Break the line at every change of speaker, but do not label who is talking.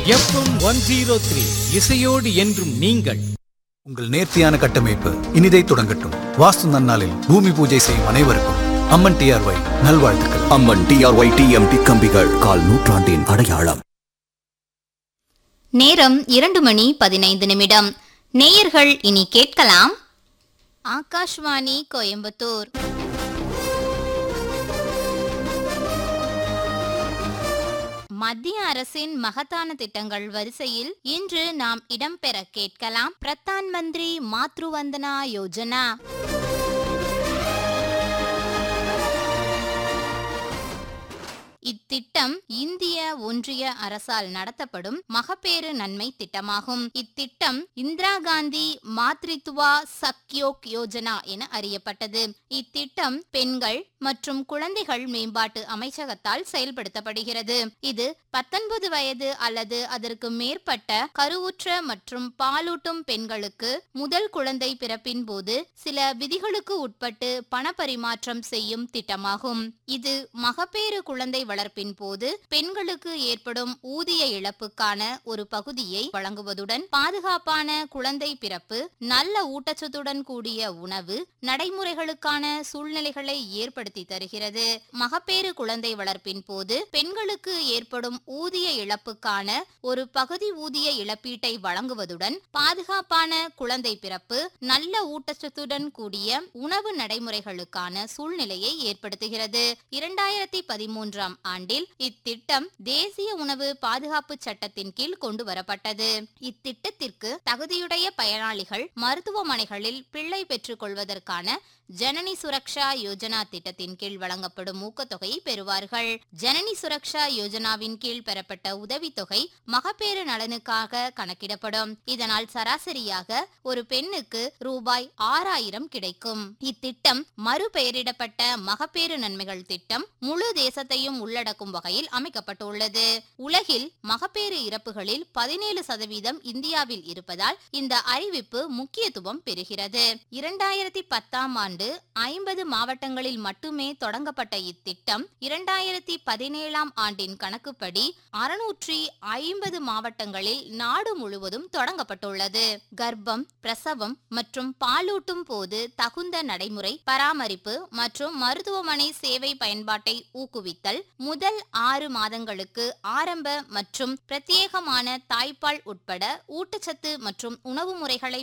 FM one zero three இசையோடு என்றும் நீங்கள்
உங்கள் நேர்த்தியான கட்டமைப்பு இனிதை தொடங்கட்டும் வாஸ்து நன்னாளில் பூமி பூஜை செய்யும் அனைவருக்கும் அம்மன் டிஆர்ஒய் நல்வாழ்த்துக்கள்
அம்மன் டிஆர்ஒய் டிஎம்டி கம்பிகள் கால் நூற்றாண்டின் அடையாளம்
நேரம் இரண்டு மணி பதினைந்து நிமிடம் நேயர்கள் இனி கேட்கலாம் ஆகாஷ்வாணி கோயம்புத்தூர் மத்திய அரசின் மகத்தான திட்டங்கள் வரிசையில் இன்று நாம் இடம்பெற கேட்கலாம் பிரதான் மந்திரி மாத்ருவந்தனா யோஜனா இத்திட்டம் இந்திய ஒன்றிய அரசால் நடத்தப்படும் மகப்பேறு நன்மை திட்டமாகும் இத்திட்டம் இந்திரா காந்தி மாத்ரித்துவா சக்யோக் யோஜனா என அறியப்பட்டது இத்திட்டம் பெண்கள் மற்றும் குழந்தைகள் மேம்பாட்டு அமைச்சகத்தால் செயல்படுத்தப்படுகிறது இது பத்தொன்பது வயது அல்லது அதற்கு மேற்பட்ட கருவுற்ற மற்றும் பாலூட்டும் பெண்களுக்கு முதல் குழந்தை பிறப்பின் போது சில விதிகளுக்கு உட்பட்டு பணப்பரிமாற்றம் செய்யும் திட்டமாகும் இது மகப்பேறு குழந்தை வளர்ப்பின் போது பெண்களுக்கு ஏற்படும் ஊதிய இழப்புக்கான ஒரு பகுதியை வழங்குவதுடன் பாதுகாப்பான குழந்தை பிறப்பு நல்ல ஊட்டச்சத்துடன் கூடிய உணவு நடைமுறைகளுக்கான சூழ்நிலைகளை ஏற்படுத்தி தருகிறது மகப்பேறு குழந்தை வளர்ப்பின் போது பெண்களுக்கு ஏற்படும் ஊதிய இழப்புக்கான ஒரு பகுதி ஊதிய இழப்பீட்டை வழங்குவதுடன் பாதுகாப்பான குழந்தை பிறப்பு நல்ல ஊட்டச்சத்துடன் கூடிய உணவு நடைமுறைகளுக்கான சூழ்நிலையை ஏற்படுத்துகிறது இரண்டாயிரத்தி பதிமூன்றாம் ஆண்டில் இத்திட்டம் தேசிய உணவு பாதுகாப்பு சட்டத்தின் கீழ் கொண்டு வரப்பட்டது இத்திட்டத்திற்கு தகுதியுடைய பயனாளிகள் மருத்துவமனைகளில் பிள்ளை பெற்றுக் கொள்வதற்கான ஜனனி சுரக்ஷா யோஜனா திட்டத்தின் கீழ் வழங்கப்படும் ஊக்கத்தொகையை பெறுவார்கள் ஜனனி சுரக்ஷா யோஜனாவின் கீழ் பெறப்பட்ட உதவித்தொகை மகப்பேறு நலனுக்காக கணக்கிடப்படும் இதனால் சராசரியாக ஒரு பெண்ணுக்கு ரூபாய் ஆறாயிரம் கிடைக்கும் இத்திட்டம் மறுபெயரிடப்பட்ட மகப்பேறு நன்மைகள் திட்டம் முழு தேசத்தையும் உள்ளடக்கும் வகையில் அமைக்கப்பட்டுள்ளது உலகில் மகப்பேறு இறப்புகளில் பதினேழு சதவீதம் இந்தியாவில் இருப்பதால் இந்த அறிவிப்பு முக்கியத்துவம் பெறுகிறது இரண்டாயிரத்தி பத்தாம் ஆண்டு ஐம்பது மாவட்டங்களில் மட்டுமே தொடங்கப்பட்ட இத்திட்டம் இரண்டாயிரத்தி பதினேழாம் ஆண்டின் கணக்குப்படி அறுநூற்றி ஐம்பது மாவட்டங்களில் நாடு முழுவதும் தொடங்கப்பட்டுள்ளது கர்ப்பம் பிரசவம் மற்றும் பாலூட்டும் போது தகுந்த நடைமுறை பராமரிப்பு மற்றும் மருத்துவமனை சேவை பயன்பாட்டை ஊக்குவித்தல் முதல் ஆறு மாதங்களுக்கு ஆரம்ப மற்றும் பிரத்யேகமான தாய்ப்பால் உட்பட ஊட்டச்சத்து மற்றும் உணவு முறைகளை